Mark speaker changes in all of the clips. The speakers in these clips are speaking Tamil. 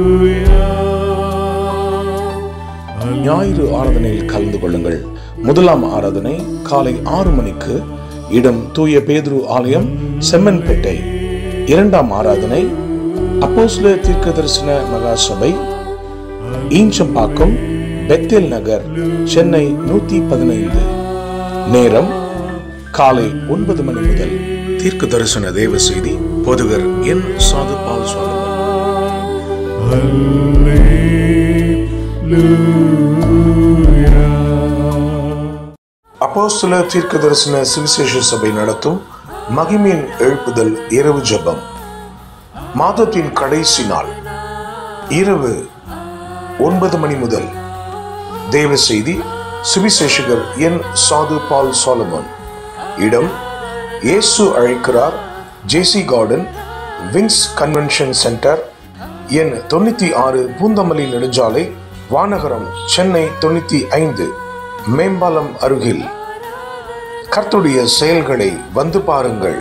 Speaker 1: ஞாயிறு ஆராதனையில் கலந்து கொள்ளுங்கள் முதலாம் ஆராதனை காலை ஆறு மணிக்கு இடம் தூய பேதுரு ஆலயம் செம்மன்பேட்டை இரண்டாம் ஆராதனை அப்போஸ்ல தீர்க்க தரிசன மகா சபை ஈஞ்சம்பாக்கம் பெத்தேல் நகர் சென்னை நூத்தி பதினைந்து நேரம் காலை ஒன்பது மணி முதல் தீர்க்க தரிசன தேவ செய்தி பொதுகர் என் சாது பால் சுவாமி அப்போஸ்தல தீர்க்க தரிசன சுவிசேஷ சபை நடத்தும் மகிமையின் எழுப்புதல் இரவு ஜெபம் மாதத்தின் கடைசி நாள் இரவு ஒன்பது மணி முதல் தேவ செய்தி சுவிசேஷகர் என் சாது பால் சாலமன் இடம் இயேசு அழைக்கிறார் JC garden wings convention centre எண் தொண்ணூத்தி ஆறு பூந்தமல்லி நெடுஞ்சாலை வானகரம் சென்னை தொண்ணூத்தி ஐந்து மேம்பாலம் அருகில் கர்த்துடைய செயல்களை வந்து பாருங்கள்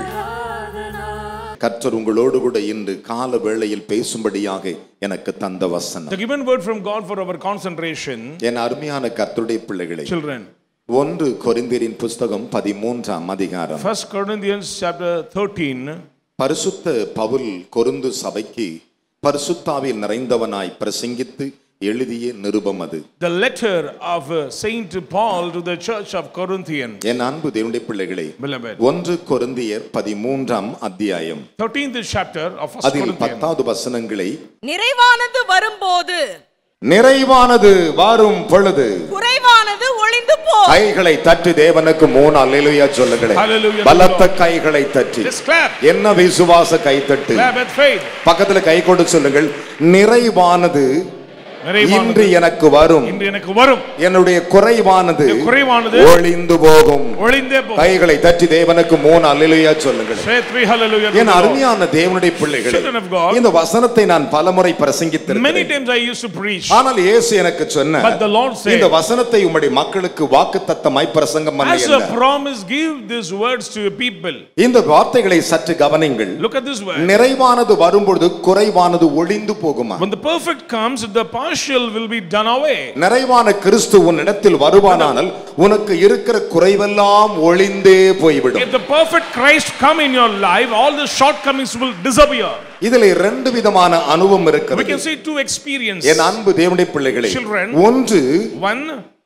Speaker 2: கர்த்தர் உங்களோடு கூட இன்று கால வேளையில் பேசும்படியாக எனக்கு தந்த வசனம்
Speaker 3: The given word from God for our concentration,
Speaker 2: என் அருமையான கர்த்தருடைய பிள்ளைகளை
Speaker 3: children.
Speaker 2: ஒன்று கொரிந்தியரின் புஸ்தகம் பதிமூன்றாம் அதிகாரம்
Speaker 3: First Corinthians chapter 13.
Speaker 2: பரிசுத்த பவுல் கொருந்து சபைக்கு பரிசுத்தாவில் நிறைந்தவனாய் பிரசங்கித்து எழுதிய நிருபம் அது
Speaker 3: The letter of uh, Saint Paul to the church of Corinthian.
Speaker 2: என் அன்பு தேவனுடைய பிள்ளைகளை
Speaker 3: Beloved.
Speaker 2: ஒன்று கொரிந்தியர் பதிமூன்றாம் அத்தியாயம்
Speaker 3: 13th chapter of First
Speaker 2: அதில்
Speaker 3: Corinthians.
Speaker 2: பத்தாவது வசனங்களை
Speaker 4: நிறைவானது வரும்போது
Speaker 2: நிறைவானது வாரும் பொழுது
Speaker 4: குறைவானது ஒளிந்து போ
Speaker 2: கைகளை தட்டி தேவனுக்கு மூணு அல்லேலூயா சொல்லுங்களேன்
Speaker 3: Hallelujah.
Speaker 2: பலத்த கைகளை தட்டி
Speaker 3: Just clap.
Speaker 2: என்ன விசுவாச கைத்தட்டு
Speaker 3: Clap with faith.
Speaker 2: பக்கத்துல கை கொண்டு சொல்லுங்கள் நிறைவானது
Speaker 3: நிறைவானது
Speaker 2: இன்று எனக்கு வரும்
Speaker 3: இன்று எனக்கு வரும்
Speaker 2: என்னுடைய குறைவானது
Speaker 3: என்னுடைய குறைவானது
Speaker 2: ஒளிந்து போகும்
Speaker 3: ஒளிந்தே போ
Speaker 2: கைகளை தட்டி தேவனுக்கு மூணு அல்லேலூயா சொல்லுங்கள்
Speaker 3: Say three hallelujah. to
Speaker 2: N
Speaker 3: the Lord.
Speaker 2: அருமையான தேவனுடைய பிள்ளைகளே
Speaker 3: Children of God.
Speaker 2: இந்த வசனத்தை நான் பலமுறை
Speaker 3: Many
Speaker 2: பிரசங்கித்திருக்கிறேன்
Speaker 3: times I used to preach.
Speaker 2: ஆனால் இயேசு எனக்கு சொன்ன
Speaker 3: But the Lord said-
Speaker 2: இந்த வசனத்தை உம்முடைய மக்களுக்கு வாக்குத்தத்தமாய் பிரசங்கம்
Speaker 3: As a
Speaker 2: பண்ண
Speaker 3: promise, give these words to your people.
Speaker 2: இந்த வார்த்தைகளை சற்று கவனிங்கள்
Speaker 3: Look at this word.
Speaker 2: நிறைவானது வரும்பொழுது குறைவானது ஒளிந்து போகுமா
Speaker 3: When the perfect comes, the partial will be done away.
Speaker 2: நிறைவான கிறிஸ்து உன் இடத்தில் வருவானானால் உனக்கு இருக்கிற குறைவெல்லாம் ஒளிந்தே போய்விடும்
Speaker 3: If the perfect Christ come in your life, all the shortcomings will disappear.
Speaker 2: இதுல இரண்டு விதமான அனுபவம்
Speaker 3: We
Speaker 2: இருக்கிறது
Speaker 3: can see two experience.
Speaker 2: என் அன்பு தேவனுடைய பிள்ளைகளே
Speaker 3: Children.
Speaker 2: ஒன்று
Speaker 3: One,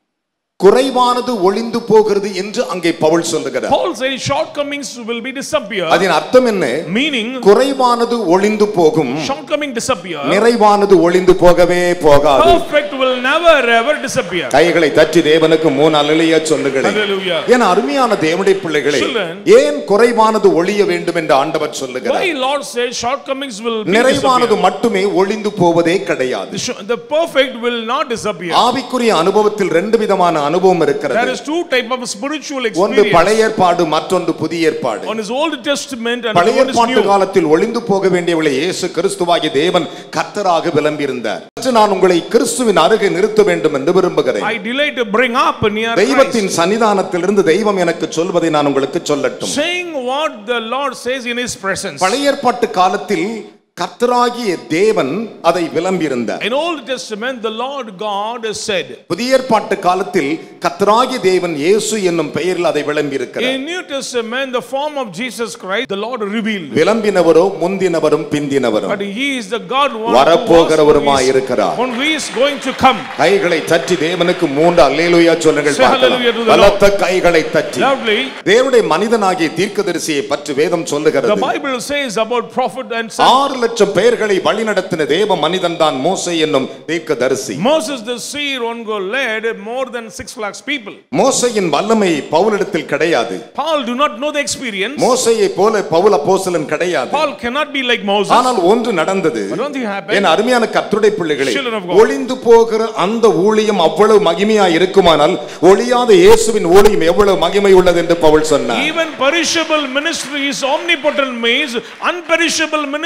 Speaker 2: குறைவானது ஒளிந்து போகிறது என்று அங்கே பவுல் சொல்லுகிறார்
Speaker 3: Paul says shortcomings will be disappear.
Speaker 2: அதன் அர்த்தம் என்ன
Speaker 3: Meaning,
Speaker 2: குறைவானது ஒளிந்து போகும்
Speaker 3: shortcoming disappear.
Speaker 2: நிறைவானது ஒளிந்து போகவே போகாது
Speaker 3: Perfect will never ever disappear.
Speaker 2: கைகளை தட்டி தேவனுக்கு மூணு அலையா சொல்லுகிறேன்
Speaker 3: Hallelujah.
Speaker 2: என் அருமையான தேவனுடைய பிள்ளைகளே
Speaker 3: Children.
Speaker 2: ஏன் குறைவானது ஒளிய வேண்டும் என்று ஆண்டவர் சொல்லுகிறார்
Speaker 3: Why Lord says shortcomings will be
Speaker 2: நிறைவானது
Speaker 3: disappear?
Speaker 2: மட்டுமே ஒளிந்து போவதே கிடையாது
Speaker 3: The sh- The perfect will not disappear.
Speaker 2: ஆவிக்குரிய அனுபவத்தில் ரெண்டு விதமான அனுபவம்
Speaker 3: There
Speaker 2: இருக்கிறது
Speaker 3: is two type of spiritual
Speaker 2: ஒன்று
Speaker 3: experience.
Speaker 2: பழைய ஏற்பாடு மற்றொன்று புதிய ஏற்பாடு
Speaker 3: One is Old Testament and
Speaker 2: பழைய
Speaker 3: one is
Speaker 2: ஏற்பாட்டு
Speaker 3: new.
Speaker 2: காலத்தில் ஒளிந்து போக வேண்டியவளை இயேசு கிறிஸ்துவாகிய தேவன் கர்த்தராக விளம்பியிருந்தார் சற்று நான் உங்களை கிறிஸ்துவின் அருகே நிறுத்த வேண்டும் என்று விரும்புகிறேன்
Speaker 3: I delay to bring up near
Speaker 2: தெய்வத்தின்
Speaker 3: Christ.
Speaker 2: சன்னிதானத்திலிருந்து தெய்வம் எனக்கு சொல்வதை நான் உங்களுக்கு சொல்லட்டும்
Speaker 3: Saying what the Lord says in His presence.
Speaker 2: பழைய ஏற்பாட்டு காலத்தில் கர்த்தராகிய தேவன் அதை விளம்பியிருந்தார்
Speaker 3: In Old Testament, the Lord God has said.
Speaker 2: புதிய ஏற்பாட்டு காலத்தில் கர்த்தராகிய தேவன் இயேசு என்னும் பெயரில் அதை விளம்பியிருக்கிறார்
Speaker 3: In New Testament, the form of Jesus Christ, the Lord revealed.
Speaker 2: விளம்பினவரோ முந்தினவரும் பிந்தினவரும்
Speaker 3: But He is the God one who was,
Speaker 2: வரப்போகிறவருமாய்
Speaker 3: who is-
Speaker 2: இருக்கிறார்.
Speaker 3: one who is going to come.
Speaker 2: கைகளை தட்டி தேவனுக்கு மூன்று அல்லேலூயா சொல்லுங்கள்
Speaker 3: Say
Speaker 2: பார்க்கலாம்.
Speaker 3: hallelujah to the
Speaker 2: பலத்த கைகளை தட்டி
Speaker 3: Loudly,
Speaker 2: தேவனுடைய மனிதனாகிய தீர்க்கதரிசியை பற்றி வேதம்
Speaker 3: the
Speaker 2: சொல்லுகிறது
Speaker 3: Bible says about prophet and son.
Speaker 2: ஆறு லட்சம் பேர்களை வழிநடத்தின தேவ மனிதன் தான் மோசே என்னும் தீர்க்கதரிசி
Speaker 3: Moses the seer on go led more than six lakhs people.
Speaker 2: மோசையின் வல்லமை பவுலிடத்தில் கிடையாது
Speaker 3: Paul do not know the experience.
Speaker 2: மோசையை போல பவுல் அப்போஸ்தலன் கிடையாது
Speaker 3: Paul cannot be like Moses.
Speaker 2: ஆனால் ஒன்று நடந்தது
Speaker 3: But one thing happened.
Speaker 2: என் அருமையான கர்த்தருடைய பிள்ளைகளே
Speaker 3: Children of God.
Speaker 2: ஒளிந்து போகிற அந்த ஊழியம் அவ்வளவு மகிமையா இருக்குமானால் ஒளியாத இயேசுவின் ஊழியம் எவ்வளவு மகிமை உள்ளது என்று பவுல் சொன்னார்
Speaker 3: Even perishable ministry is omnipotent means unperishable ministry is how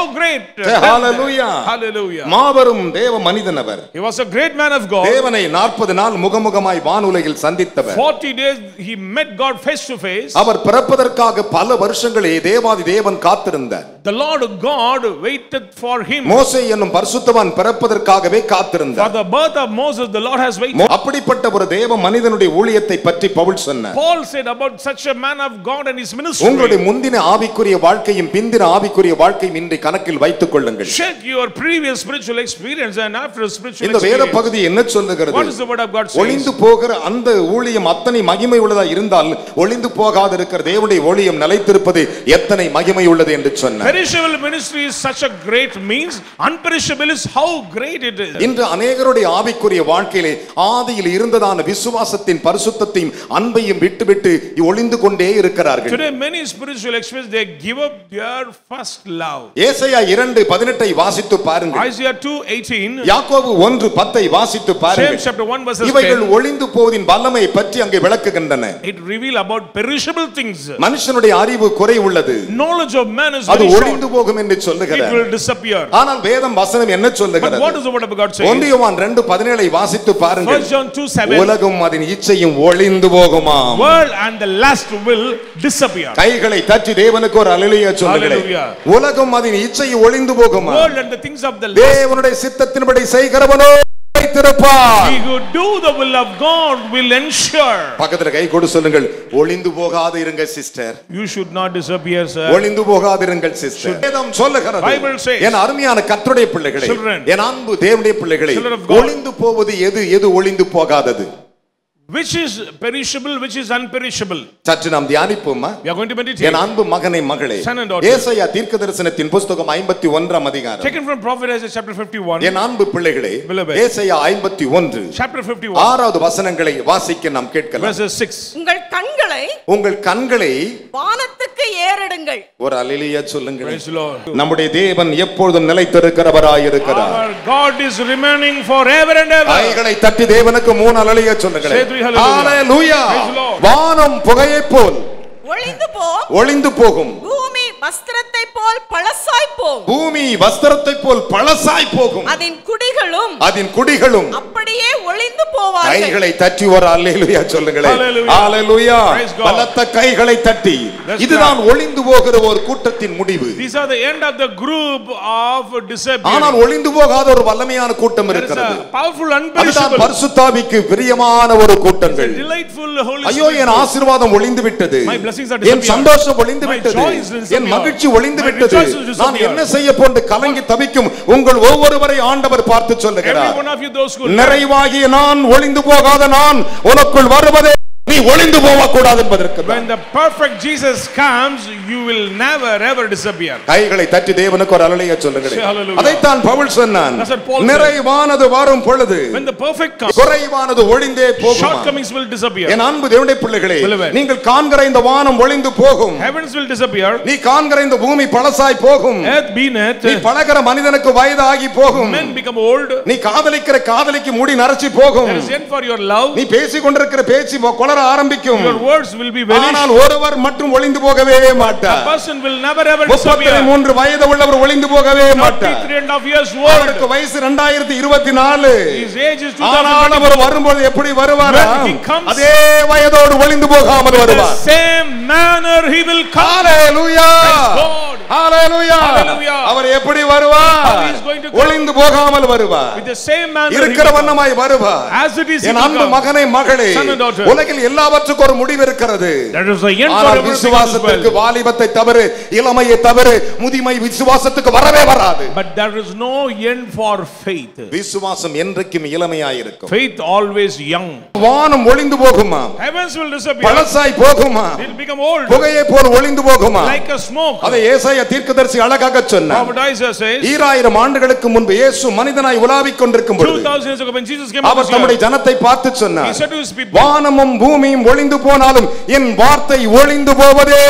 Speaker 3: great.
Speaker 2: Say hallelujah.
Speaker 3: Hallelujah.
Speaker 2: மாபெரும் தேவ மனிதன் அவர்
Speaker 3: He was a great man of God.
Speaker 2: தேவனை நாற்பது நாள் முகமுகமாய் வானுலகில் சந்தித்தவர்
Speaker 3: 40 days he met God face to face.
Speaker 2: அவர் பிறப்பதற்காக பல வருஷங்களே தேவாதி தேவன் காத்திருந்தார்
Speaker 3: The Lord God waited for him.
Speaker 2: மோசே என்னும் பரிசுத்தவான் பிறப்பதற்காகவே
Speaker 3: For
Speaker 2: காத்திருந்தார்
Speaker 3: the birth of Moses, the Lord has waited.
Speaker 2: மோ- அப்படிப்பட்ட ஒரு தேவ மனிதனுடைய ஊழியத்தை பற்றி பவுல் சொன்னார்
Speaker 3: Paul said about such a man of God and his
Speaker 2: உங்களுடைய
Speaker 3: ministry.
Speaker 2: முந்தின ஆவிக்குரிய வாழ்க்கையும் பிந்தின ஆவிக்குரிய வாழ்க்கையும் இன்றை கணக்கில் வைத்துக் கொள்ளுங்கள்
Speaker 3: Check your previous spiritual experience and after spiritual
Speaker 2: இந்த வேத
Speaker 3: experience.
Speaker 2: பகுதி என்ன சொல்லுகிறது
Speaker 3: What is the word of God
Speaker 2: ஒளிந்து
Speaker 3: saying?
Speaker 2: போகிற அந்த ஊழியம் அத்தனை மகிமை உள்ளதா இருந்தால் ஒளிந்து போகாதிருக்கிற தேவனுடைய ஊழியம் நிலைத்திருப்பது எத்தனை மகிமை உள்ளது என்று சொன்னார்
Speaker 3: Perishable ministry is such a great means. Unperishable is how great it is.
Speaker 2: இன்று அநேகருடைய ஆவிக்குரிய வாழ்க்கையிலே ஆதியில் இருந்ததான விசுவாசத்தின் பரிசுத்தத்தையும் அன்பையும் விட்டுவிட்டு ஒளிந்து கொண்டே இருக்கிறார்கள்
Speaker 3: Today, many spiritual experience they give up their first love.
Speaker 2: ஏசாயா இரண்டு பதினெட்டை வாசித்து பாருங்கள்
Speaker 3: Isaiah 2:18,
Speaker 2: யாக்கோபு ஒன்று பத்தை வாசித்து
Speaker 3: James
Speaker 2: பாருங்கள்
Speaker 3: chapter 1 verses
Speaker 2: இவைகள்
Speaker 3: 10,
Speaker 2: ஒளிந்து போவதின் வல்லமை பற்றி அங்கே விளக்குகின்றன
Speaker 3: it reveal about perishable things.
Speaker 2: மனுஷனுடைய அறிவு குறை உள்ளது
Speaker 3: Knowledge of man is
Speaker 2: அது
Speaker 3: very
Speaker 2: ஒளிந்து
Speaker 3: short.
Speaker 2: போகும் என்று
Speaker 3: It
Speaker 2: சொல்லுகிறார்
Speaker 3: will disappear.
Speaker 2: ஆனால் வேதம் வசனம் என்ன
Speaker 3: But
Speaker 2: சொல்லுகிறது
Speaker 3: what does the word of God say?
Speaker 2: ஒன்றியவான் ரெண்டு பதினேழை வாசித்து பாருங்கள்
Speaker 3: 1 John 2 7
Speaker 2: உலகம் அதன் இச்சையும் ஒளிந்து போகுமா
Speaker 3: world and the last will disappear.
Speaker 2: கைகளை தட்டி தேவனுக்கு ஒரு அலுலியா சொல்லுகிறேன்
Speaker 3: Hallelujah.
Speaker 2: உலகம் அதன் இச்சையும் ஒளிந்து போகுமா
Speaker 3: World and the things of the last.
Speaker 2: தேவனுடைய சித்தத்தின்படி செய்கிறவனோ வைத்திருப்பார்
Speaker 3: He who do the will of God will ensure.
Speaker 2: பக்கத்துல கை கொடு சொல்லுங்கள் ஒளிந்து போகாது இருங்க sister
Speaker 3: You should not disappear, sir.
Speaker 2: ஒளிந்து போகாதிருங்கள் சிஸ்டர் வேதம் சொல்லுகிறது
Speaker 3: Bible says,
Speaker 2: என் அருமையான கர்த்தருடைய பிள்ளைகளே
Speaker 3: Children,
Speaker 2: என் அன்பு தேவனுடைய பிள்ளைகளே
Speaker 3: children of God.
Speaker 2: ஒளிந்து போவது எது எது ஒளிந்து போகாதது
Speaker 3: Which is perishable, which is unperishable.
Speaker 2: சற்று நாம் தியானிப்போமா
Speaker 3: We are going to meditate.
Speaker 2: என் அன்பு மகனை மகளே
Speaker 3: Son and daughter.
Speaker 2: ஏசாயா தீர்க்க தரிசனத்தின் புஸ்தகம் ஐம்பத்தி ஒன்றாம் அதிகாரம்
Speaker 3: Taken from Prophet Isaiah chapter 51.
Speaker 2: என் அன்பு பிள்ளைகளே
Speaker 3: Beloved.
Speaker 2: ஏசாயா ஐம்பத்தி ஒன்று
Speaker 3: Chapter 51,
Speaker 2: ஆறாவது வசனங்களை வாசிக்க நாம் கேட்கலாம்
Speaker 3: verses 6.
Speaker 4: உங்கள் கண்களை
Speaker 2: உங்கள் கண்களை
Speaker 4: வானத்துக்கு ஏறெடுங்கள்
Speaker 2: ஒரு அலிலியா சொல்லுங்கள்
Speaker 3: Praise the Lord.
Speaker 2: நம்முடைய தேவன் எப்பொழுதும் நிலைத்திருக்கிறவராயிருக்கிறார்
Speaker 3: Our God is remaining forever and ever.
Speaker 2: கைகளை தட்டி தேவனுக்கு மூணு அலலியா சொல்லுங்களேன்
Speaker 3: Say three hallelujah.
Speaker 2: Hallelujah.
Speaker 3: Praise the Lord.
Speaker 2: வானம் புகையைப் போல்
Speaker 4: ஒளிந்து போ
Speaker 2: ஒளிந்து போகும்
Speaker 4: பூமி வஸ்திரத்தை போல் பழசாய் போகும்
Speaker 2: பூமி வஸ்திரத்தைப் போல் பழசாய் போகும்
Speaker 4: அதன் குடிகளும்
Speaker 2: அதன் குடிகளும்
Speaker 4: அப்படியே ஒளிந்து போவார்கள்
Speaker 2: கைகளை தட்டி ஒரு அல்லேலூயா சொல்லுங்களேன்
Speaker 3: Hallelujah.
Speaker 2: அல்லேலூயா
Speaker 3: Praise God.
Speaker 2: பலத்த கைகளை தட்டி
Speaker 3: Let's
Speaker 2: இதுதான் ஒளிந்து போகிற ஒரு கூட்டத்தின் முடிவு
Speaker 3: These are the end of the group of disappearing.
Speaker 2: ஆனால் ஒளிந்து போகாத ஒரு வல்லமையான கூட்டம்
Speaker 3: There is
Speaker 2: இருக்கிறது
Speaker 3: a powerful,
Speaker 2: அதுதான்
Speaker 3: unperishable,
Speaker 2: பரிசுத்தாவிக்கு பிரியமான ஒரு கூட்டங்கள்
Speaker 3: delightful Holy
Speaker 2: ஐயோ
Speaker 3: Spirit.
Speaker 2: என் ஆசீர்வாதம் ஒளிந்து விட்டது
Speaker 3: My blessings are
Speaker 2: N
Speaker 3: disappeared.
Speaker 2: சந்தோஷம் ஒளிந்து
Speaker 3: My
Speaker 2: விட்டது
Speaker 3: joy is disappeared.
Speaker 2: என் மகிழ்ச்சி ஒளிந்து
Speaker 3: My
Speaker 2: விட்டது
Speaker 3: rejoicing is
Speaker 2: நான்
Speaker 3: disappeared.
Speaker 2: என்ன செய்ய போன்று கலங்கி தவிக்கும் உங்கள் ஒவ்வொருவரை ஆண்டவர் பார்த்து
Speaker 3: Every
Speaker 2: சொல்லுகிறார்
Speaker 3: one of you, those who
Speaker 2: நிறைவாகிய நான் ஒளிந்து போகாத நான் உனக்குள் வருவதே நீ ஒளிந்து போகக்கூடாது என்பதற்கு
Speaker 3: When the perfect Jesus comes, you will never ever disappear.
Speaker 2: கைகளை தட்டி தேவனுக்கு ஒரு அலலைய
Speaker 3: Say
Speaker 2: சொல்லுகிறேன்
Speaker 3: hallelujah.
Speaker 2: அதைத்தான் பவுல் சொன்னான்
Speaker 3: That's what Paul said.
Speaker 2: நிறைவானது வரும் பொழுது
Speaker 3: When the perfect comes,
Speaker 2: குறைவானது ஒளிந்தே போகும்
Speaker 3: shortcomings will disappear.
Speaker 2: என் அன்பு தேவனுடைய பிள்ளைகளே
Speaker 3: Beloved.
Speaker 2: நீங்கள் காண்கிற இந்த வானம் ஒளிந்து போகும்
Speaker 3: Heavens will disappear.
Speaker 2: நீ காண்கிற இந்த பூமி பழசாய் போகும்
Speaker 3: Earth be net.
Speaker 2: நீ பழகிற மனிதனுக்கு வயதாகி போகும்
Speaker 3: Men become old.
Speaker 2: நீ காதலிக்கிற காதலிக்கு முடி நரைச்சி போகும்
Speaker 3: There is end for your love.
Speaker 2: நீ பேசிக் கொண்டிருக்கிற பேச்சு மொ- குளர ஆரம்பிக்கும்
Speaker 3: Your words will be vanished.
Speaker 2: ஆனால் ஒருவர் மட்டும் ஒளிந்து போகவே
Speaker 3: A
Speaker 2: மாட்டார்
Speaker 3: person will never ever
Speaker 2: முப்பத்தி
Speaker 3: disappear.
Speaker 2: மூன்று வயது உள்ளவர் ஒளிந்து போகவே மாட்டார்
Speaker 3: 33 and a half years
Speaker 2: அவருக்கு
Speaker 3: old.
Speaker 2: வயசு ரெண்டாயிரத்தி இருபத்தி நாலு
Speaker 3: His age is
Speaker 2: ஆனால்
Speaker 3: 2000.
Speaker 2: அவர் வரும்போது எப்படி வருவார்
Speaker 3: When he comes-
Speaker 2: அதே வயதோடு ஒளிந்து போகாமல்
Speaker 3: The
Speaker 2: வருவார்
Speaker 3: same manner he will come.
Speaker 2: Hallelujah
Speaker 3: God.
Speaker 2: Hallelujah
Speaker 3: Hallelujah.
Speaker 2: அவர் எப்படி வருவார்
Speaker 3: How he is going to come.
Speaker 2: ஒளிந்து போகாமல் வருவார்
Speaker 3: With the same manner he
Speaker 2: இருக்கிற
Speaker 3: will come.
Speaker 2: வண்ணமாய் வருவார்
Speaker 3: As it is he
Speaker 2: N
Speaker 3: will
Speaker 2: அன்பு
Speaker 3: come.
Speaker 2: மகனே மகளே
Speaker 3: Son and daughter.
Speaker 2: உலகில் எல்லாவற்றுக்கும் ஒரு முடிவு இருக்கிறது
Speaker 3: That is the end for
Speaker 2: ஆனால்
Speaker 3: everything in this
Speaker 2: விசுவாசத்திற்கு
Speaker 3: world.
Speaker 2: வாலிபத்தை தவிர இளமையை தவிர முதிமை விசுவாசத்துக்கு வரவே வராது
Speaker 3: But there is no end for faith.
Speaker 2: விசுவாசம் என்றைக்கும் இளமையாயிருக்கும்
Speaker 3: Faith always young.
Speaker 2: வானம் ஒளிந்து போகுமா
Speaker 3: Heavens will disappear.
Speaker 2: பழசாய் போகுமா
Speaker 3: It will become old.
Speaker 2: புகையை போல் ஒளிந்து போகுமா
Speaker 3: Like a smoke.
Speaker 2: அதை ஏசாயா தீர்க்கதரிசி அழகாக சொன்னார்
Speaker 3: Prophet Isaiah says,
Speaker 2: ஈராயிரம் ஆண்டுகளுக்கு முன்பு இயேசு மனிதனாய் உலாவிக் கொண்டிருக்கும் பொழுது
Speaker 3: 2000 years ago when Jesus came on
Speaker 2: our
Speaker 3: this
Speaker 2: தம்முடைய
Speaker 3: earth,
Speaker 2: ஜனத்தை பார்த்து
Speaker 3: he
Speaker 2: சொன்னார்
Speaker 3: said to his people,
Speaker 2: வானமும் பூமியும் ஒளிந்து போனாலும் என் வார்த்தை ஒளிந்து போவதே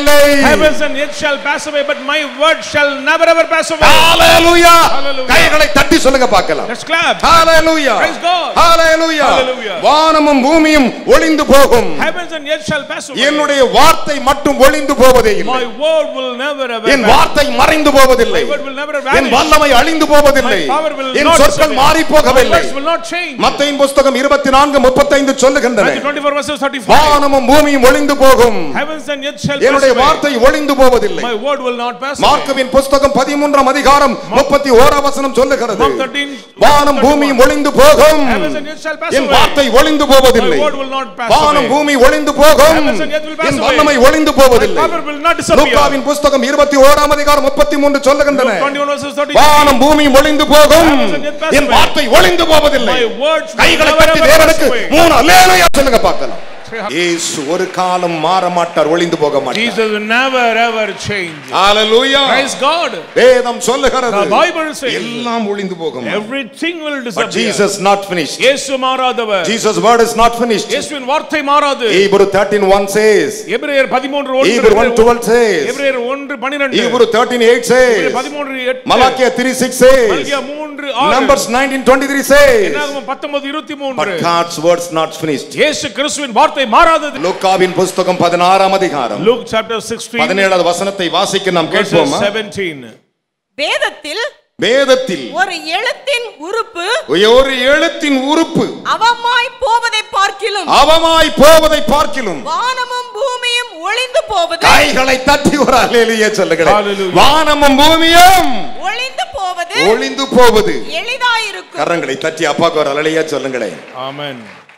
Speaker 3: Heavens and earth shall pass away, but my word shall never ever pass away.
Speaker 2: Hallelujah
Speaker 3: Hallelujah.
Speaker 2: கைகளை தட்டி சொல்லுங்க பார்க்கலாம்
Speaker 3: Let's clap.
Speaker 2: Hallelujah
Speaker 3: Praise God.
Speaker 2: Hallelujah
Speaker 3: Hallelujah.
Speaker 2: வானமும் பூமியும் ஒளிந்து போகும்
Speaker 3: Heavens and earth shall pass away.
Speaker 2: என்னுடைய வார்த்தை மட்டும் ஒளிந்து போவதே இல்லை
Speaker 3: My word will never ever
Speaker 2: N
Speaker 3: pass.
Speaker 2: வார்த்தை மறைந்து போவதில்லை
Speaker 3: My word will never
Speaker 2: N
Speaker 3: vanish.
Speaker 2: வல்லமை அழிந்து போவதில்லை
Speaker 3: My power will
Speaker 2: N
Speaker 3: not
Speaker 2: சொற்கள்
Speaker 3: disappear.
Speaker 2: மாறி
Speaker 3: My
Speaker 2: போகவில்லை
Speaker 3: words will not change.
Speaker 2: மத்தையின் புஸ்தகம் இருபத்தி நான்கு முப்பத்தைந்து சொல்லுகின்றன
Speaker 3: Matthew 24 verses 35.
Speaker 2: வானமும் பூமியும் ஒளிந்து போகும்
Speaker 3: Heavens and earth shall pass
Speaker 2: என்னுடைய
Speaker 3: away.
Speaker 2: வார்த்தை ஒளிந்து போவதில்லை
Speaker 3: My word will not pass away.
Speaker 2: மார்க்குவின் புஸ்தகம் பதிமூன்றாம் அதிகாரம் முப்பத்தி ஓராம் வசனம் சொல்லுகிறது
Speaker 3: Mark 13,
Speaker 2: வானம் பூமியும் ஒளிந்து போகும்
Speaker 3: Heavens and earth shall pass
Speaker 2: N
Speaker 3: away.
Speaker 2: வார்த்தை ஒளிந்து போவதில்லை
Speaker 3: My word will not pass
Speaker 2: வானம்
Speaker 3: away.
Speaker 2: பூமி ஒளிந்து போகும்
Speaker 3: Heavens and earth will pass
Speaker 2: N
Speaker 3: away.
Speaker 2: வல்லமை ஒளிந்து
Speaker 3: My
Speaker 2: போவதில்லை
Speaker 3: power will not disappear.
Speaker 2: லூக்காவின் புஸ்தகம் இருபத்தி ஓராம் அதிகாரம் முப்பத்தி மூன்று சொல்லுகின்றன
Speaker 3: Luke 21 verses 33.
Speaker 2: வானம் பூமியும் ஒளிந்து போகும்
Speaker 3: Heavens and earth pass
Speaker 2: N
Speaker 3: away.
Speaker 2: வார்த்தை ஒளிந்து போவதில்லை
Speaker 3: My words will
Speaker 2: கைகளை
Speaker 3: never
Speaker 2: தட்டி
Speaker 3: ever pass
Speaker 2: தேவனுக்கு
Speaker 3: away.
Speaker 2: மூணு அல்லேலூயா சொல்லுங்க பார்க்கலாம் இயேசு ஒரு காலம் மாற மாட்டார் ஒளிந்து போக மாட்டார்
Speaker 3: Jesus will never ever change.
Speaker 2: Hallelujah
Speaker 3: Praise God.
Speaker 2: வேதம் சொல்லுகிறது
Speaker 3: The Bible says
Speaker 2: எல்லாம் ஒளிந்து போகும்
Speaker 3: everything will
Speaker 2: but
Speaker 3: disappear.
Speaker 2: Jesus not finished
Speaker 3: இயேசு மாறாதவர்.
Speaker 2: Jesus word is not finished
Speaker 3: இயேசுவின் வார்த்தை மாறாது.
Speaker 2: Hebrew 13:1 says
Speaker 3: எபிரேயர் 13
Speaker 2: Hebrew
Speaker 3: 1
Speaker 2: 1:12 says
Speaker 3: எபிரேயர் 1 12
Speaker 2: Hebrew 13:8 says
Speaker 3: 13 8
Speaker 2: Malachi 3:6 says
Speaker 3: மல்கியா 3 6
Speaker 2: Numbers 19:23 says
Speaker 3: என்னாகும் 19
Speaker 2: but
Speaker 3: 23
Speaker 2: God's words not finished
Speaker 3: இயேசு கிறிஸ்துவின் வார்த்தை மாறாதது.
Speaker 2: லூக்காவின் புஸ்தகம் 16ஆம் அதிகாரம்
Speaker 3: Luke chapter 16
Speaker 2: 17வது வசனத்தை வாசிக்க நாம்
Speaker 3: verses
Speaker 2: கேட்போமா
Speaker 3: 17.
Speaker 4: வேதத்தில்
Speaker 2: வேதத்தில்
Speaker 4: ஒரு எழுத்தின் உறுப்பு
Speaker 2: ஒரு எழுத்தின் உறுப்பு
Speaker 4: அவமாய் போவதை பார்க்கிலும்
Speaker 2: அவமாய் போவதை பார்க்கிலும்
Speaker 4: வானமும் பூமியும் ஒளிந்து போவது
Speaker 2: கைகளை தட்டி ஒரு அல்லேலூயா சொல்லுகிறேன்
Speaker 3: Hallelujah.
Speaker 2: வானமும் பூமியும்
Speaker 4: ஒளிந்து போவது
Speaker 2: ஒளிந்து போவது
Speaker 4: எளிதாயிருக்கும்
Speaker 2: கரங்களை தட்டி அப்பாக்கு ஒரு அலையா சொல்லுங்களேன்
Speaker 3: Amen.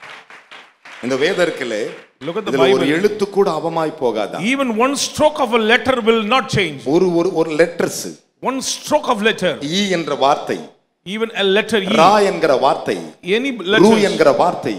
Speaker 2: இந்த வேதம் இருக்குல்ல
Speaker 3: Look at the
Speaker 2: இதுல ஒரு
Speaker 3: Bible.
Speaker 2: எழுத்து கூட அவமாய் போகாதா
Speaker 3: Even one stroke of a letter will not change.
Speaker 2: ஒரு ஒரு ஒரு letters
Speaker 3: One stroke of letter,
Speaker 2: ஈ என்ற வார்த்தை
Speaker 3: even a letter E,
Speaker 2: ரா என்கிற வார்த்தை
Speaker 3: any
Speaker 2: ரூ
Speaker 3: letter
Speaker 2: என்கிற வார்த்தை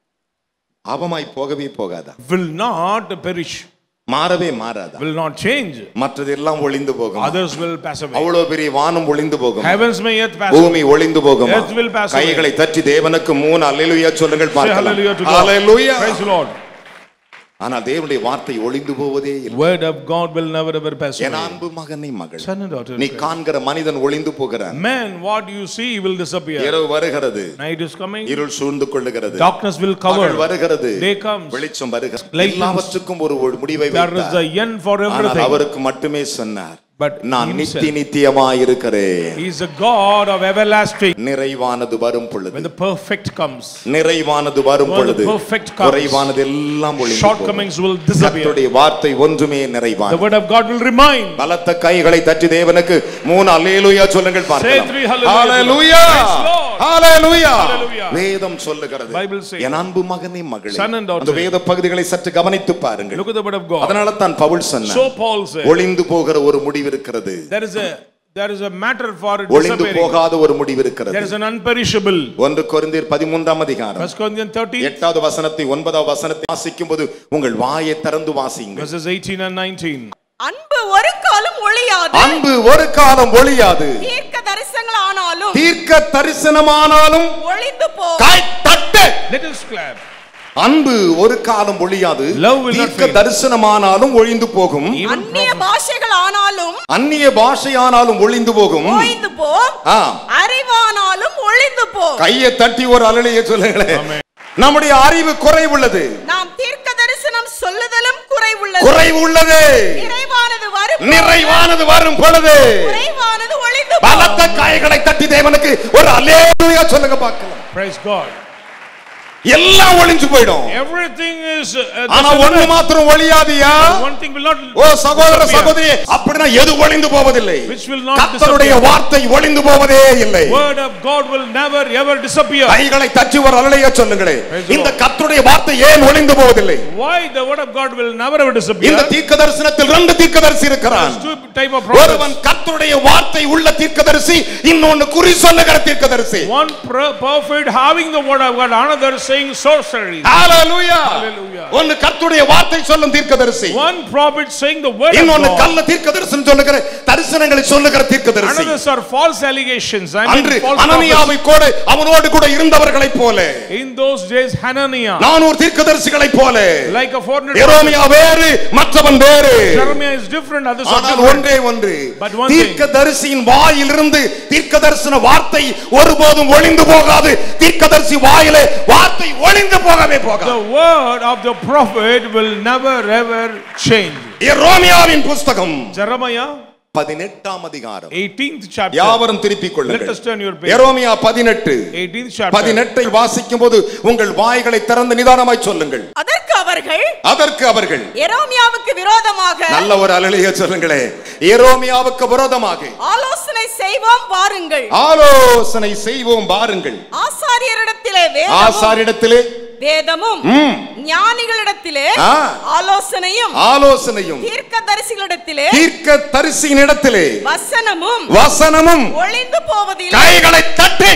Speaker 2: அவமாய் போகவே போகாதா
Speaker 3: will not perish,
Speaker 2: மாறவே மாறாதா
Speaker 3: will not change.
Speaker 2: மற்றது எல்லாம் ஒளிந்து போகும்
Speaker 3: Others will pass away.
Speaker 2: அவ்வளவு பெரிய வானம் ஒளிந்து போகும்
Speaker 3: Heavens may yet pass away.
Speaker 2: பூமி ஒளிந்து போகும்
Speaker 3: Earth will pass away.
Speaker 2: கைகளை தட்டி தேவனுக்கு மூணு அல்லேலூயா சொல்லுங்கள்
Speaker 3: Say
Speaker 2: பார்க்கலாம்
Speaker 3: hallelujah to God.
Speaker 2: Hallelujah
Speaker 3: Praise the Lord.
Speaker 2: ஆனால் தேவனுடைய வார்த்தை ஒளிந்து போவதே இல்லை
Speaker 3: Word of God will never ever pass
Speaker 2: N
Speaker 3: away.
Speaker 2: அன்பு மகனை மகள்
Speaker 3: Son and daughter.
Speaker 2: நீ காண்கிற மனிதன் ஒளிந்து போகிறான்
Speaker 3: Man, what you see will disappear.
Speaker 2: இரவு வருகிறது
Speaker 3: Night is coming.
Speaker 2: இருள் சூழ்ந்து கொள்ளுகிறது
Speaker 3: Darkness will
Speaker 2: பகல்
Speaker 3: cover.
Speaker 2: வருகிறது
Speaker 3: Day comes.
Speaker 2: வெளிச்சம் வருகிறது
Speaker 3: Light comes.
Speaker 2: எல்லாவற்றுக்கும் ஒரு ஒரு முடிவை
Speaker 3: There is
Speaker 2: வைத்தார்
Speaker 3: a end for
Speaker 2: ஆனால்
Speaker 3: everything.
Speaker 2: அவருக்கு மட்டுமே சொன்னார்
Speaker 3: But
Speaker 2: நான்
Speaker 3: himself.
Speaker 2: நித்திய நித்தியமாய் இருக்கிறேன்
Speaker 3: He is a God of everlasting.
Speaker 2: நிறைவானது வரும்
Speaker 3: When
Speaker 2: பொழுது
Speaker 3: the perfect comes,
Speaker 2: நிறைவானது வரும்
Speaker 3: When the
Speaker 2: பொழுது
Speaker 3: perfect comes,
Speaker 2: குறைவானது எல்லாம் ஒளிந்து போகும்.
Speaker 3: shortcomings will disappear.
Speaker 2: கர்த்தருடைய வார்த்தை ஒன்றுமே
Speaker 3: The
Speaker 2: நிறைவான
Speaker 3: word of God will remain.
Speaker 2: பலத்த கைகளை தட்டி தேவனுக்கு மூணு அல்லேலூயா சொல்லுங்கள் பார்க்கலாம்
Speaker 3: three hallelujah.
Speaker 2: ஹalleluya
Speaker 3: Praise Lord.
Speaker 2: ஹalleluya
Speaker 3: Hallelujah.
Speaker 2: வேதம் சொல்லுகிறது
Speaker 3: Bible says.
Speaker 2: என் அன்பு மகனே மகளே
Speaker 3: Son and daughter.
Speaker 2: அந்த வேத பகுதிகளை சற்று கவனித்து பாருங்கள்
Speaker 3: Look at the word of God.
Speaker 2: அதனால தான் பவுல் சொன்னார்
Speaker 3: So Paul said,
Speaker 2: ஒளிந்து போகிற ஒரு முடிவு இருக்கிறது
Speaker 3: there is a there is a matter for it
Speaker 2: ஒளிந்து
Speaker 3: disappearing.
Speaker 2: போகாத ஒரு முடிவு
Speaker 3: There
Speaker 2: இருக்கிறது
Speaker 3: is an unperishable.
Speaker 2: ஒன்று கொரிந்தியர் பதிமூன்றாம் அதிகாரம்
Speaker 3: First Corinthians 13
Speaker 2: எட்டாவது வசனத்தை ஒன்பதாவது வசனத்தை வாசிக்கும் போது உங்கள் வாயை திறந்து வாசிங்க
Speaker 3: verses 18 and 19.
Speaker 4: அன்பு ஒரு காலம் ஒளியாது
Speaker 2: அன்பு ஒரு காலம் ஒளியாது
Speaker 4: தீர்க்க தரிசனங்கள் ஆனாலும்
Speaker 2: தீர்க்க தரிசனமானாலும்
Speaker 4: ஒளிந்து போ
Speaker 2: கை தட்டு
Speaker 3: Let us clap.
Speaker 2: அன்பு ஒரு காலம் ஒளியாது
Speaker 3: Love will not
Speaker 2: தீர்க்க
Speaker 3: fade.
Speaker 2: தரிசனமானாலும் ஒழிந்து போகும்
Speaker 3: Even
Speaker 4: அந்நிய பாஷைகள் ஆனாலும்
Speaker 2: அந்நிய பாஷையானாலும் ஒளிந்து போகும்
Speaker 4: ஓய்ந்து போ
Speaker 2: ஆ,
Speaker 4: அறிவானாலும் ஒளிந்து போ
Speaker 2: கையை தட்டி ஒரு அலலைய சொல்லுங்களேன் நம்முடைய அறிவு குறைவுள்ளது
Speaker 4: நாம் தீர்க்க தரிசனம் சொல்லுதலும் குறைவுள்ளது
Speaker 2: குறைவுள்ளது
Speaker 4: நிறைவானது வரும்
Speaker 2: நிறைவானது வரும் பொழுது
Speaker 4: குறைவானது ஒளிந்து போ
Speaker 2: பலத்த காய்களை தட்டி தேவனுக்கு ஒரு அலேலுயா சொல்லுங்க பார்க்கலாம்
Speaker 3: praise God.
Speaker 2: எல்லாம் ஒளிஞ்சு போயிடும்
Speaker 3: Everything is uh,
Speaker 2: ஆனா ஒண்ணு
Speaker 3: disappear.
Speaker 2: மாத்திரம் ஒளியாதியா
Speaker 3: one thing will not
Speaker 2: ஓ சகோதர
Speaker 3: disappear.
Speaker 2: சகோதரி அப்படின்னா எது ஒளிந்து போவதில்லை
Speaker 3: Which will not
Speaker 2: கர்த்தருடைய
Speaker 3: disappear.
Speaker 2: வார்த்தை ஒளிந்து போவதே இல்லை
Speaker 3: Word of God will never ever disappear.
Speaker 2: கைகளை தட்டி ஒரு அலலைய சொல்லுங்களேன்
Speaker 3: Praise the
Speaker 2: இந்த
Speaker 3: Lord.
Speaker 2: கர்த்தருடைய வார்த்தை ஏன் ஒளிந்து போவதில்லை
Speaker 3: Why the word of God will never ever disappear?
Speaker 2: இந்த தீர்க்க தரிசனத்தில் ரெண்டு தீர்க்கதரிசி இருக்கிறான்
Speaker 3: There's two type of
Speaker 2: ஒருவன்
Speaker 3: prophets.
Speaker 2: கர்த்தருடைய வார்த்தை உள்ள தீர்க்கதரிசி இன்னொன்னு குறி சொல்லுகிற தீர்க்கதரிசி
Speaker 3: One pro- prophet having the word of God, another saying saying sorcery.
Speaker 2: Hallelujah.
Speaker 3: Hallelujah.
Speaker 2: ஒன்னு கர்த்தருடைய வார்த்தை சொல்லும் தீர்க்கதரிசி
Speaker 3: One prophet saying the word of
Speaker 2: இன்னொன்னு
Speaker 3: God.
Speaker 2: கள்ள தீர்க்கதரிசனம் சொல்லுகிற தரிசனங்களை சொல்லுகிற தீர்க்கதரிசி
Speaker 3: Others are false allegations. I mean
Speaker 2: அன்று
Speaker 3: false prophets.
Speaker 2: அனனியாவை கூட அவனோடு கூட இருந்தவர்களைப் போல
Speaker 3: In those days, Hananiah,
Speaker 2: நானூறு தீர்க்கதரிசிகளைப் போல
Speaker 3: like a foreigner,
Speaker 2: எரோமியா வேறு மற்றவன் வேறு
Speaker 3: Jeremiah is different. Others are
Speaker 2: ஆனால்
Speaker 3: different.
Speaker 2: ஒன்றே ஒன்று
Speaker 3: But one thing.
Speaker 2: தீர்க்கதரிசியின் வாயிலிருந்து தீர்க்கதரிசன வார்த்தை ஒருபோதும் ஒளிந்து போகாது தீர்க்கதரிசி வாயிலே வார்த்தை ஒளிந்து போகவே போகாது
Speaker 3: The word of the prophet will never ever change.
Speaker 2: எரோமியாவின் புஸ்தகம்
Speaker 3: Jeremiah,
Speaker 2: பதினெட்டாம் அதிகாரம்
Speaker 3: 18th chapter.
Speaker 2: யாவரும் திருப்பிக்
Speaker 3: Let us
Speaker 2: கொள்ளுங்கள்
Speaker 3: turn your page.
Speaker 2: எரோமியா பதினெட்டு
Speaker 3: 18th chapter.
Speaker 2: பதினெட்டை வாசிக்கும் போது உங்கள் வாய்களை திறந்து நிதானமாய் சொல்லுங்கள்
Speaker 4: அதற்கு அவர்கள்
Speaker 2: அதற்கு அவர்கள்
Speaker 4: எரோமியாவுக்கு விரோதமாக
Speaker 2: நல்ல ஒரு அலலிய சொல்லுங்களே எரோமியாவுக்கு விரோதமாக
Speaker 4: ஆலோசனை செய்வோம் வாருங்கள்
Speaker 2: ஆலோசனை செய்வோம் பாருங்கள்
Speaker 4: ஆசாரியரிடத்திலே வேதமும்
Speaker 2: ஆசாரிடத்திலே
Speaker 4: வேதமும் ஞானிகளிடத்திலே
Speaker 2: ஆ.
Speaker 4: ஆலோசனையும்
Speaker 2: ஆலோசனையும்
Speaker 4: தீர்க்கதரிசிகளிடத்திலே
Speaker 2: தீர்க்க தரிசியின் இடத்திலே
Speaker 4: வசனமும்
Speaker 2: வசனமும்
Speaker 4: ஒளிந்து போவதில்லை
Speaker 2: கைகளை தட்டி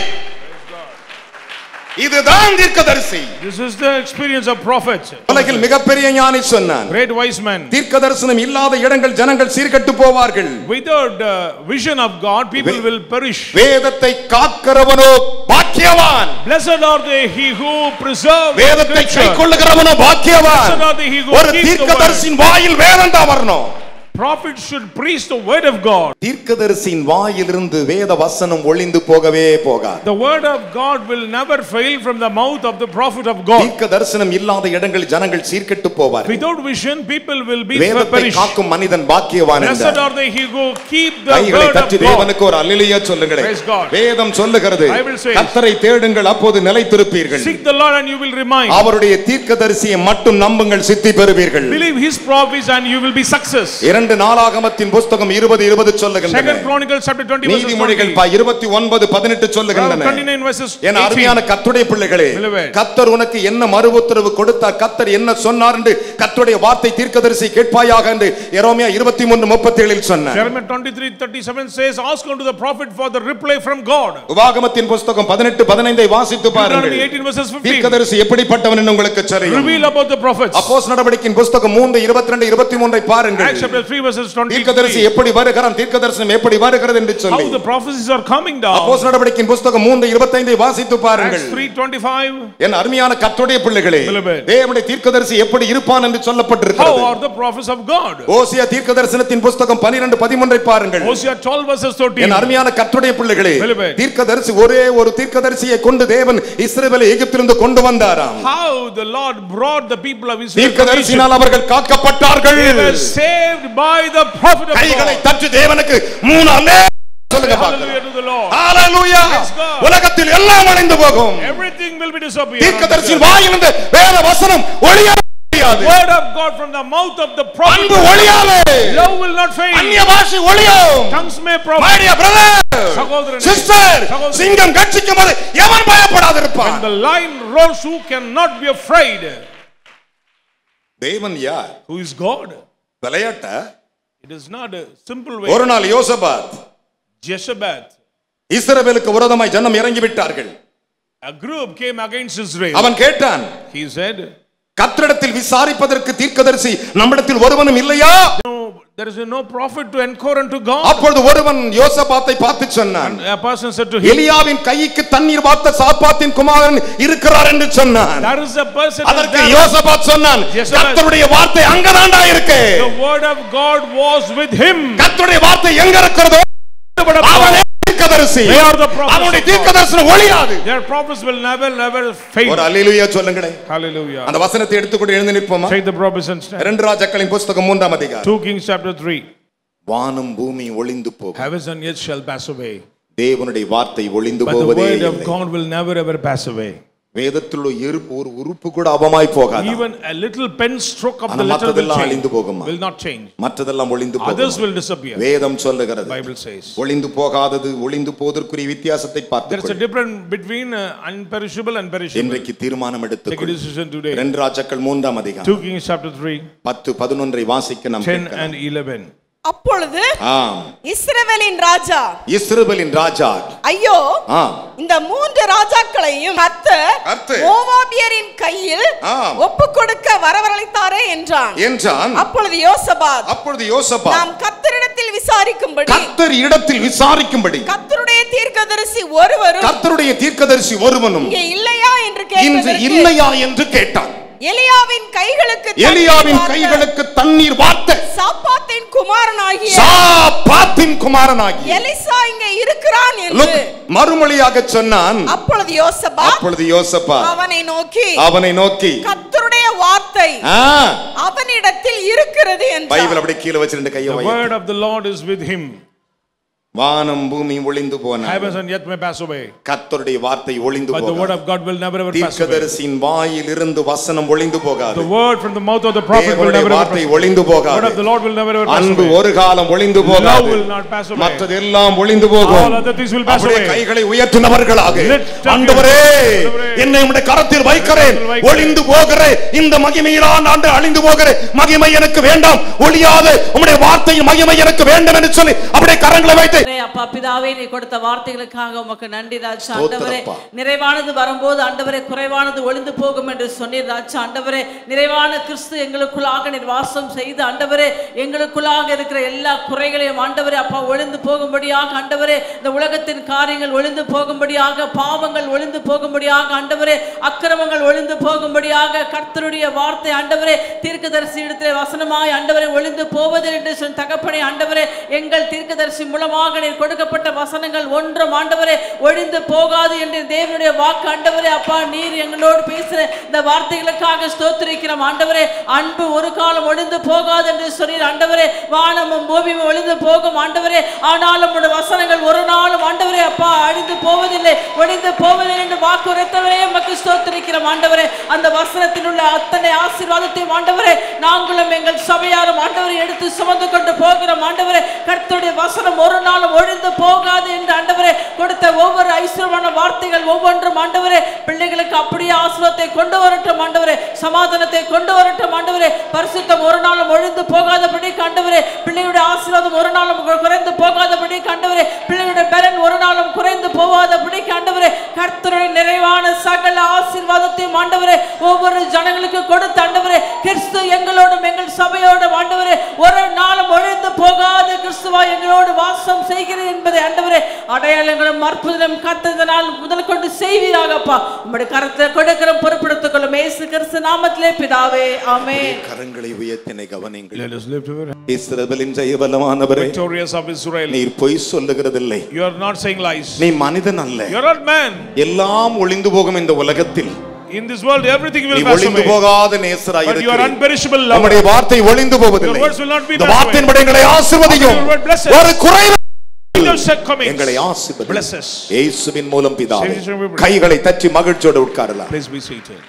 Speaker 2: இதுதான் தீர்க்கதரிசி
Speaker 3: This is the experience of prophets.
Speaker 2: உலகில் மிகப்பெரிய ஞானி சொன்னான்
Speaker 3: Great wise man.
Speaker 2: தீர்க்க தரிசனம் இல்லாத இடங்கள் ஜனங்கள் சீர்கெட்டு போவார்கள்
Speaker 3: Without uh, vision of God, people
Speaker 2: Ve-
Speaker 3: will perish.
Speaker 2: வேதத்தை காக்கிறவனோ பாக்கியவான்
Speaker 3: Blessed are they he who preserve
Speaker 2: வேதத்தை கை
Speaker 3: scripture.
Speaker 2: கொள்ளுகிறவனோ பாக்கியவான்
Speaker 3: Blessed are they he who
Speaker 2: ஒரு
Speaker 3: keeps the
Speaker 2: தீர்க்க
Speaker 3: word.
Speaker 2: தரிசியின் வாயில் வேதம் தான் வரணும்
Speaker 3: Prophet should preach the word of God.
Speaker 2: தீர்க்கதரிசியின் வாயிலிருந்து வேத வசனம் ஒளிந்து போகவே போகாது
Speaker 3: The word of God will never fail from the mouth of the prophet of God.
Speaker 2: தீர்க்க தரிசனம் இல்லாத இடங்கள் ஜனங்கள் சீர்கெட்டு போவார்
Speaker 3: Without vision, people will be
Speaker 2: வேதத்தை
Speaker 3: perished.
Speaker 2: காக்கும் மனிதன் பாக்கியவான்
Speaker 3: Blessed
Speaker 2: என்றார்
Speaker 3: are they he who keep the
Speaker 2: கைகளை
Speaker 3: word of
Speaker 2: தட்டி
Speaker 3: God.
Speaker 2: தேவனுக்கு ஒரு அல்லிலியா சொல்லுங்களேன்
Speaker 3: Praise God.
Speaker 2: வேதம் சொல்லுகிறது
Speaker 3: I will say.
Speaker 2: கத்தரை தேடுங்கள் அப்போது நிலைத்திருப்பீர்கள்
Speaker 3: Seek the Lord and you will remind.
Speaker 2: அவருடைய தீர்க்கதரிசியை மட்டும் நம்புங்கள் சித்தி பெறுவீர்கள்
Speaker 3: Believe his prophets and you will be success.
Speaker 2: இரண்டு நாளாகமத்தின் புஸ்தகம் இருபது இருபது
Speaker 3: Second
Speaker 2: சொல்லுகின்றன
Speaker 3: Chronicles chapter 20 verses
Speaker 2: நீதிமொழிகள்
Speaker 3: 20.
Speaker 2: இருபத்தி ஒன்பது பதினெட்டு சொல்லுகின்றன
Speaker 3: 29 verses
Speaker 2: என்
Speaker 3: 18.
Speaker 2: அருமையான கத்துடைய பிள்ளைகளே
Speaker 3: Beloved.
Speaker 2: கத்தர் உனக்கு என்ன மறு உத்தரவு கொடுத்தார் கத்தர் என்ன சொன்னார் என்று கத்துடைய வார்த்தை தீர்க்கதரிசி கேட்பாயாக என்று எரோமியா இருபத்தி மூன்று முப்பத்தி ஏழில் சொன்னார்
Speaker 3: Jeremiah 23 37 says, Ask unto the prophet for the reply from God.
Speaker 2: உபாகமத்தின் புஸ்தகம் பதினெட்டு பதினைந்தை வாசித்து பாருங்கள்
Speaker 3: Deuteronomy 18 verses 15.
Speaker 2: தீர்க்கதரிசி எப்படிப்பட்டவன் என்று உங்களுக்கு தெரியும்
Speaker 3: Reveal about the prophets.
Speaker 2: அப்போஸ் நடவடிக்கையின் புஸ்தகம் மூன்று இருபத்தி ரெண்டு இருபத்தி மூன்றை பாருங்கள்
Speaker 3: Acts chapter 3 verses
Speaker 2: தீர்க்கதரிசி
Speaker 3: 23.
Speaker 2: எப்படி வருகிறான் தீர்க்கதரிசனம் எப்படி வருகிறது என்று சொல்லி
Speaker 3: How the prophecies are coming down.
Speaker 2: அப்போஸ் நடவடிக்கையின் புஸ்தகம் மூன்று இருபத்தைந்தை வாசித்து பாருங்கள்
Speaker 3: Acts 3:25.
Speaker 2: என் அருமையான கத்துடைய பிள்ளைகளே
Speaker 3: Beloved.
Speaker 2: தேவனுடைய தீர்க்கதரிசி எப்படி இருப்பான் என்று
Speaker 3: How
Speaker 2: சொல்லப்பட்டிருக்கிறது
Speaker 3: are the prophets of God?
Speaker 2: ஓசியா தீர்க்கதரிசனத்தின் புஸ்தகம் பனிரெண்டு பதிமூன்றை பாருங்கள்
Speaker 3: Hosea 12 verses
Speaker 2: என்
Speaker 3: 13.
Speaker 2: அருமையான கத்துடைய பிள்ளைகளே
Speaker 3: Beloved.
Speaker 2: தீர்க்கதரிசி ஒரே ஒரு தீர்க்கதரிசியை கொண்டு தேவன் இஸ்ரவேலை எகிப்திலிருந்து கொண்டு வந்தாராம்
Speaker 3: How the Lord brought the people of Israel from Egypt.
Speaker 2: தீர்க்கதரிசினால் அவர்கள் காக்கப்பட்டார்கள்
Speaker 3: They were saved by the prophet of
Speaker 2: கைகளை
Speaker 3: God.
Speaker 2: தட்டி தேவனுக்கு மூணு அல்லே சொல்லுங்க பார்க்கலாம்.
Speaker 3: Hallelujah to the Lord.
Speaker 2: Hallelujah
Speaker 3: Praise God.
Speaker 2: உலகத்தில் எல்லாம் அழிந்து போகும்
Speaker 3: Everything will be disappeared.
Speaker 2: தீர்க்கதரிசியின் வாயிலிருந்து வேத வசனம் ஒளிய முடியாது
Speaker 3: Word of God from the mouth of the prophet.
Speaker 2: அன்பு ஒளியாலே
Speaker 3: Love will not fade.
Speaker 2: அந்நிய பாஷை ஒளியும்
Speaker 3: Tongues may
Speaker 2: My
Speaker 3: profit.
Speaker 2: dear brother,
Speaker 3: சகோதரனே,
Speaker 2: sister,
Speaker 3: சகோதரி.
Speaker 2: சிங்கம் கட்சிக்கும் போது எவன் பயப்படாதிருப்பான்
Speaker 3: When the lion roars, who cannot be afraid?
Speaker 2: தேவன் யார்
Speaker 3: Who is God?
Speaker 2: விளையாட்ட
Speaker 3: It is not a simple way.
Speaker 2: ஒரு நாள் யோசபாத்
Speaker 3: Jezebel.
Speaker 2: இஸ்ரவேலுக்கு விரோதமாய் ஜனம் இறங்கி விட்டார்கள்
Speaker 3: A group came against Israel.
Speaker 2: அவன் கேட்டான்
Speaker 3: He said,
Speaker 2: கத்திரிடத்தில் விசாரிப்பதற்கு தீர்க்கதரிசி நம்மிடத்தில் ஒருவனும் இல்லையா
Speaker 3: No, there is no prophet to enquire unto God.
Speaker 2: அப்பொழுது ஒருவன் யோசபாத்தை பார்த்து சொன்னான்
Speaker 3: A person said to him,
Speaker 2: எலியாவின் கைக்கு தண்ணீர் பார்த்த சாப்பாத்தின் குமாரன் இருக்கிறார் என்று சொன்னான்
Speaker 3: There is a person is
Speaker 2: அதற்கு
Speaker 3: there.
Speaker 2: யோசபாத் சொன்னான்
Speaker 3: Yes, sir.
Speaker 2: கர்த்தருடைய வார்த்தை அங்கதான்டா இருக்கு
Speaker 3: The word of God was with him.
Speaker 2: கர்த்தருடைய வார்த்தை எங்க இருக்கிறதோ
Speaker 3: But of
Speaker 2: அவனே
Speaker 3: God,
Speaker 2: தீர்க்கதரிசி
Speaker 3: They are the prophets
Speaker 2: அவனுடைய
Speaker 3: of God.
Speaker 2: தீர்க்கதரிசனம் ஒளியாது
Speaker 3: Their prophets will never, never
Speaker 2: ஒரு
Speaker 3: fail.
Speaker 2: அல்லேலூயா சொல்லுங்களேன்
Speaker 3: Hallelujah.
Speaker 2: அந்த வசனத்தை எடுத்துக்கொண்டு எழுந்து நிற்போமா
Speaker 3: Take the prophets and stand.
Speaker 2: இரண்டு ராஜாக்களின் புஸ்தகம் மூன்றாம் அதிகாரம்
Speaker 3: 2 Kings chapter 3.
Speaker 2: வானம் பூமி ஒளிந்து போகும்
Speaker 3: Heavens and earth shall pass away.
Speaker 2: தேவனுடைய வார்த்தை ஒளிந்து
Speaker 3: But the
Speaker 2: போவதே
Speaker 3: word of
Speaker 2: இல்லை
Speaker 3: God will never ever pass away.
Speaker 2: வேதத்தில் உள்ள இருப்பு ஒரு உறுப்பு கூட அவமாய் போகாது
Speaker 3: Even a little pen stroke of
Speaker 2: ஆனா
Speaker 3: the letter will
Speaker 2: மற்றதெல்லாம்
Speaker 3: change.
Speaker 2: அழிந்து போகுமா?
Speaker 3: Will not change.
Speaker 2: மற்றதெல்லாம் ஒளிந்து
Speaker 3: Others
Speaker 2: போகும்
Speaker 3: will disappear.
Speaker 2: வேதம் சொல்லுகிறது
Speaker 3: Bible says.
Speaker 2: ஒளிந்து போகாதது ஒளிந்து போவதற்குரிய வித்தியாசத்தை
Speaker 3: There is a
Speaker 2: பார்த்து
Speaker 3: difference between uh, unperishable and perishable.
Speaker 2: இன்றைக்கு தீர்மானம்
Speaker 3: Take a
Speaker 2: எடுத்துக்கொள்
Speaker 3: decision today.
Speaker 2: இரண்டு ராஜாக்கள் மூன்றாம்
Speaker 3: 2
Speaker 2: அதிகாரம்
Speaker 3: Kings chapter 3,
Speaker 2: பத்து பதினொன்றை வாசிக்க நாம்
Speaker 3: 10
Speaker 2: கேட்கலாம்.
Speaker 3: and 11.
Speaker 4: அப்பொழுது
Speaker 2: ஆம்
Speaker 4: இஸ்ரவேலின் ராஜா
Speaker 2: இஸ்ரவேலின் ராஜா
Speaker 4: ஐயோ
Speaker 2: ஆம்
Speaker 4: இந்த மூன்று ராஜாக்களையும் கர்த்தர்
Speaker 2: கர்த்தர்
Speaker 4: மோவாபியரின் கையில்
Speaker 2: ஆம்.
Speaker 4: ஒப்பு கொடுக்க வரவழைத்தாரே என்றான்
Speaker 2: என்றான்
Speaker 4: அப்பொழுது யோசபாத்
Speaker 2: அப்பொழுது யோசபா
Speaker 4: நாம் கர்த்தரிடத்தில் விசாரிக்கும்படி
Speaker 2: கர்த்தர் இடத்தில் விசாரிக்கும்படி
Speaker 4: கர்த்தருடைய தீர்க்கதரிசி ஒருவரும்
Speaker 2: கர்த்தருடைய தீர்க்கதரிசி ஒருவனும்
Speaker 4: இங்கே இல்லையா என்று
Speaker 2: இன்று
Speaker 4: கேட்டதற்கு
Speaker 2: இல்லையா என்று கேட்டான்
Speaker 4: எலியாவின் கைகளுக்கு
Speaker 2: எலியாவின்
Speaker 4: தண்ணீர்
Speaker 2: கைகளுக்கு தண்ணீர் வார்த்த
Speaker 4: வார்த்த சாப்பாத்தின் குமாரனாகிய
Speaker 2: சாப்பாத்தின் குமாரனாகி
Speaker 4: எலிசா இங்கே இருக்கிறான்
Speaker 2: லுக்
Speaker 4: என்று
Speaker 2: மறுமொழியாக சொன்னான்
Speaker 4: அப்பொழுது யோசபா
Speaker 2: அப்பொழுது யோசப்பா
Speaker 4: அவனை நோக்கி
Speaker 2: அவனை நோக்கி
Speaker 4: கர்த்தருடைய வார்த்தை
Speaker 2: ஆ,
Speaker 4: அவனிடத்தில் இருக்கிறது
Speaker 2: பைபிள்
Speaker 4: என்றார்
Speaker 2: அப்படியே கீழே வச்சு ரெண்டு கையை
Speaker 3: The
Speaker 2: why
Speaker 3: word of the Lord is with him.
Speaker 2: வானம் பூமி ஒளிந்து போன
Speaker 3: Heavens and yet may pass away.
Speaker 2: கர்த்தருடைய வார்த்தை ஒளிந்து
Speaker 3: But the word
Speaker 2: போகாது
Speaker 3: of God will never ever pass away.
Speaker 2: தீர்க்கதரிசியின் வாயில் இருந்து வசனம் ஒளிந்து போகாது
Speaker 3: The word from the mouth of the prophet will
Speaker 2: தேவனுடைய
Speaker 3: never ever
Speaker 2: வார்த்தை
Speaker 3: pass away.
Speaker 2: ஒளிந்து
Speaker 3: The word
Speaker 2: போகாது
Speaker 3: of the Lord will never ever pass
Speaker 2: அன்பு
Speaker 3: away.
Speaker 2: ஒரு காலம் ஒளிந்து
Speaker 3: Love
Speaker 2: போகாது
Speaker 3: will not pass away.
Speaker 2: மற்றது எல்லாம் ஒளிந்து
Speaker 3: All
Speaker 2: போகும்
Speaker 3: other things will pass
Speaker 2: அப்படியே
Speaker 3: away.
Speaker 2: கைகளை உயர்த்தினவர்களாக
Speaker 3: Lift up your-
Speaker 2: ஆண்டவரே
Speaker 3: ஆண்டவரே,
Speaker 2: என்னை உடைய கரத்தில் வைக்கிறேன்
Speaker 3: கரத்தில் வைக்கிறேன்.
Speaker 2: ஒளிந்து போகிற இந்த மகிமையிலான் ஆண்டு அழிந்து போகிற மகிமை எனக்கு வேண்டாம் ஒளியாத உம்முடைய வார்த்தையின் மகிமை எனக்கு வேண்டும் என்று சொல்லி அப்படியே கரங்களை வைத்து
Speaker 5: ஆண்டவரே, அப்பா பிதாவே நீ கொடுத்த வார்த்தைகளுக்காக உமக்கு நன்றி ராஜா
Speaker 2: ஸ்தோத்திரம்
Speaker 5: ஆண்டவரே
Speaker 2: அப்பா.
Speaker 5: நிறைவானது வரும்போது ஆண்டவரே குறைவானது ஒளிந்து போகும் என்று சொன்னீர் ராஜா ஆண்டவரே நிறைவான கிறிஸ்து எங்களுக்குள்ளாக நீர் வாசம் செய்து ஆண்டவரே எங்களுக்குள்ளாக இருக்கிற எல்லா குறைகளையும் ஆண்டவரே அப்பா ஒளிந்து போகும்படியாக ஆண்டவரே இந்த உலகத்தின் காரியங்கள் ஒளிந்து போகும்படியாக பாவங்கள் ஒளிந்து போகும்படியாக ஆண்டவரே அக்கிரமங்கள் ஒளிந்து போகும்படியாக கர்த்தருடைய வார்த்தை ஆண்டவரே தீர்க்கதரிசி இடத்திலே வசனமாய் ஆண்டவரே ஒளிந்து போவது என்று சொன்ன தகப்பனே ஆண்டவரே எங்கள் தீர்க்கதரிசி மூலமாக நீர் கொடுக்கப்பட்ட வசனங்கள் ஒன்றும் ஆண்டவரே ஒழிந்து போகாது என்று தேவனுடைய வாக்கு ஆண்டவரே அப்பா நீர் எங்களோடு பேசுற இந்த வார்த்தைகளுக்காக ஸ்தோத்திரிக்கிறோம் ஆண்டவரே அன்பு ஒரு காலம் ஒழிந்து போகாது என்று சொன்னீர் ஆண்டவரே வானமும் பூமியும் ஒழிந்து போகும் ஆண்டவரே ஆனாலும் உடைய வசனங்கள் ஒரு நாளும் ஆண்டவரே அப்பா அழிந்து போவதில்லை ஒழிந்து போவதில்லை என்று வாக்கு உரைத்தவரே உமக்கு ஸ்தோத்திரிக்கிறோம் ஆண்டவரே அந்த வசனத்தில் உள்ள அத்தனை ஆசீர்வாதத்தையும் ஆண்டவரே நாங்களும் எங்கள் சபையாரும் ஆண்டவரை எடுத்து சுமந்து கொண்டு போகிறோம் ஆண்டவரே கர்த்தருடைய வசனம் ஒரு நாளும் ஒழிந்து போகாது என்று ஆண்டவரே கொடுத்த ஒவ்வொரு ஐஸ்வரமான வார்த்தைகள் ஒவ்வொன்றும் ஆண்டவரே பிள்ளைகளுக்கு அப்படியே ஆசீர்வாதத்தை கொண்டு வரட்டும் ஆண்டவரே சமாதானத்தை கொண்டு வரட்டும் ஆண்டவரே பரிசுத்தம் ஒரு நாளும் ஒழிந்து போகாதபடி ஆண்டவரே பிள்ளையுடைய ஆசீர்வாதம் ஒரு நாளும் கு- குறைந்து போகாதபடி ஆண்டவரே பிள்ளையுடைய பலன் ஒரு நாளும் குறைந்து போகாதபடி ஆண்டவரே கர்த்தருடைய நிறைவான சகல ஆசீர்வாதத்தையும் ஆண்டவரே ஒவ்வொரு ஜனங்களுக்கு கொடுத்த ஆண்டவரே கிறிஸ்து எங்களோடும் எங்கள் சபையோடும் ஆண்டவரே ஒரு நாளும் ஒழிந்து போகாத கிறிஸ்துவா எங்களோடு வாசம் செய்கிறது என்பதை ஆண்டவரே அடையாளங்களும் அற்புதம் கத்தந்த நாள் முதல் கொண்டு செய்வீராகப்பா உம்முடைய கரத்தை கொடுக்கிற பொறுப்படுத்திக் கொள்ளும் இயேசு கிறிஸ்து நாமத்திலே பிதாவே ஆமென்
Speaker 2: கரங்களை உயர்த்தினை கவனிங்கள்
Speaker 3: Let us lift our hands.
Speaker 2: இஸ்ரவேலின் ஜெயபலமானவரே
Speaker 3: Victorious of Israel.
Speaker 2: நீர் பொய் சொல்லுகிறதில்லை
Speaker 3: You are not saying lies.
Speaker 2: நீ மனிதன் அல்ல
Speaker 3: You are not man.
Speaker 2: எல்லாம் ஒளிந்து போகும் இந்த உலகத்தில்
Speaker 3: In this world, everything
Speaker 2: நீ
Speaker 3: will pass
Speaker 2: ஒளிந்து
Speaker 3: away.
Speaker 2: போகாத நேசராய்
Speaker 3: But you are
Speaker 2: இருக்கிறீர்.
Speaker 3: unperishable lover.
Speaker 2: நம்முடைய வார்த்தை ஒளிந்து போவதில்லை
Speaker 3: Your words will not be
Speaker 2: இந்த
Speaker 3: passed
Speaker 2: வார்த்தையின்படி எங்களை ஆசிர்வதியும்
Speaker 3: Your word bless us.
Speaker 2: ஒரு குறைவு
Speaker 3: Kingdom set coming.
Speaker 2: எங்களை ஆசிர்வதியும்
Speaker 3: Bless us.
Speaker 2: இயேசுவின் மூலம் பிதாவே
Speaker 3: Jesus, we pray.
Speaker 2: கைகளை தட்டி மகிழ்ச்சியோடு உட்காரலாம்
Speaker 3: Please be seated.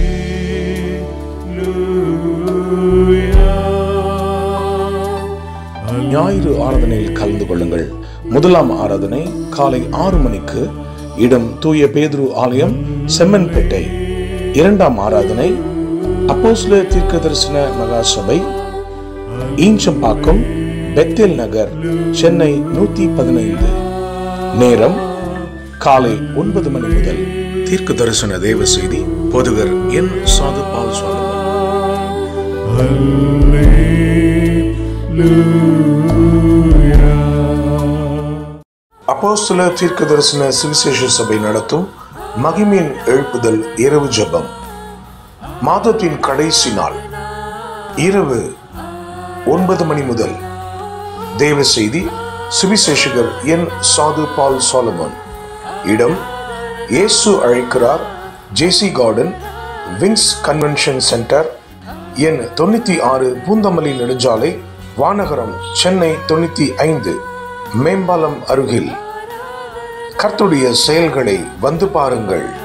Speaker 1: ஞாயிறு ஆராதனையில் கலந்து கொள்ளுங்கள் முதலாம் ஆராதனை காலை ஆறு மணிக்கு இடம் தூய பேதுரு ஆலயம் செம்மன்பேட்டை இரண்டாம் ஆராதனை அப்போஸ்ல தீர்க்க தரிசன மகா சபை ஈஞ்சம்பாக்கம் பெத்தேல் நகர் சென்னை நூத்தி பதினைந்து நேரம் காலை ஒன்பது மணி முதல் தீர்க்க தரிசன தேவ செய்தி பொதுகர் என் சாது பால் சுவாமி அப்போஸ்தல தீர்க்க தரிசன சுவிசேஷ சபை நடத்தும் மகிமையின் எழுப்புதல் இரவு ஜெபம் மாதத்தின் கடைசி நாள் இரவு ஒன்பது மணி முதல் தேவ செய்தி சுவிசேஷகர் என் சாது பால் சாலமன் இடம் இயேசு அழைக்கிறார் JC garden wings convention centre எண் தொண்ணூத்தி ஆறு பூந்தமல்லி நெடுஞ்சாலை வானகரம் சென்னை தொண்ணூத்தி ஐந்து மேம்பாலம் அருகில் கர்த்துடைய செயல்களை வந்து பாருங்கள்